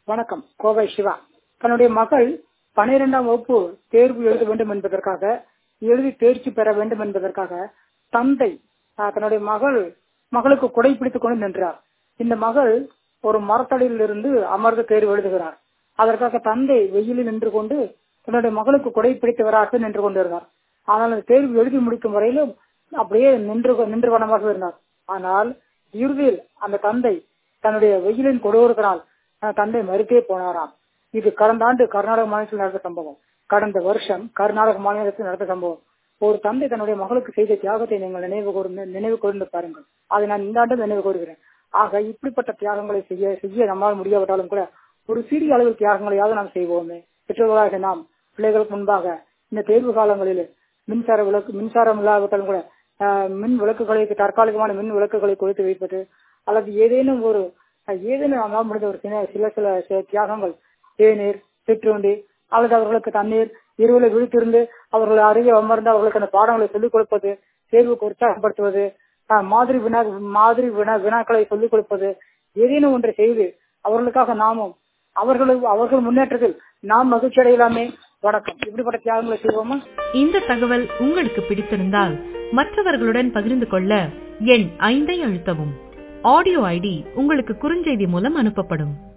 வணக்கம் கோவை சிவா தன்னுடைய மகள் பனிரெண்டாம் வகுப்பு தேர்வு எழுத வேண்டும் என்பதற்காக எழுதி தேர்ச்சி பெற வேண்டும் என்பதற்காக தந்தை ஆஹ், தன்னுடைய மகள் மகளுக்கு குடை பிடித்துக் கொண்டு நின்றார் இந்த மகள் ஒரு மரத்தடியில் இருந்து அமர்ந்து தேர்வு எழுதுகிறார் அதற்காக தந்தை வெயிலில் நின்று கொண்டு தன்னுடைய மகளுக்கு குடை பிடித்தவராக நின்று கொண்டிருந்தார் ஆனால் அந்த தேர்வு எழுதி முடிக்கும் வரையிலும் அப்படியே நின்று நின்று வனமாக இருந்தார் ஆனால் இறுதியில் அந்த தந்தை தன்னுடைய வெயிலின் கொடூரத்தினால் அந்த தந்தை மறுத்தே போனாராம் இது கடந்த ஆண்டு கர்நாடக மாநிலத்தில் நடந்த சம்பவம் கடந்த வருஷம் கர்நாடக மாநிலத்தில் நடந்த சம்பவம் ஒரு தந்தை தன்னுடைய மகளுக்கு செய்த தியாகத்தை நீங்கள் நினைவு கூர்ந்து நினைவு கூர்ந்து பாருங்கள் அதை நான் இந்த ஆண்டு நினைவு கூறுகிறேன் ஆக இப்படிப்பட்ட தியாகங்களை செய்ய செய்ய நம்மால் முடியாவிட்டாலும் கூட ஒரு சிறிய அளவில் தியாகங்களையாவது நாம் செய்வோமே பெற்றோர்களாக நாம் பிள்ளைகளுக்கு முன்பாக இந்த தேர்வு காலங்களில் மின்சார விளக்கு மின்சாரம் இல்லாவிட்டாலும் கூட ஆஹ், மின் விளக்குகளை தற்காலிகமான மின் விளக்குகளை கொடுத்து வைப்பது அல்லது ஏதேனும் ஒரு அஹ், ஏதேனும் நம்மால் முடிந்த ஒரு சில சில சில சில தியாகங்கள் தேநீர் சிற்றுண்டி அல்லது அவர்களுக்கு தண்ணீர் இருவரை விழித்திருந்து அவர்கள் அருகே அமர்ந்து அவர்களுக்கு அந்த பாடங்களை சொல்லிக் கொடுப்பது தேர்வுக்கு உற்சாகப்படுத்துவது ஆஹ், மாதிரி வினா மாதிரி வினா வினாக்களை சொல்லிக் கொடுப்பது ஏதேனும் ஒன்றை செய்து அவர்களுக்காக நாமும் அவர்களுக்கு அவர்கள் முன்னேற்றத்தில் நாம் மகிழ்ச்சி அடையலாமே வணக்கம் இப்படிப்பட்ட தியாகங்களை செய்வோமா இந்த தகவல் உங்களுக்கு பிடித்திருந்தால் மற்றவர்களுடன் பகிர்ந்து கொள்ள எண் ஐந்தை அழுத்தவும் ஆடியோ ஐடி உங்களுக்கு குறுஞ்செய்தி மூலம் அனுப்பப்படும்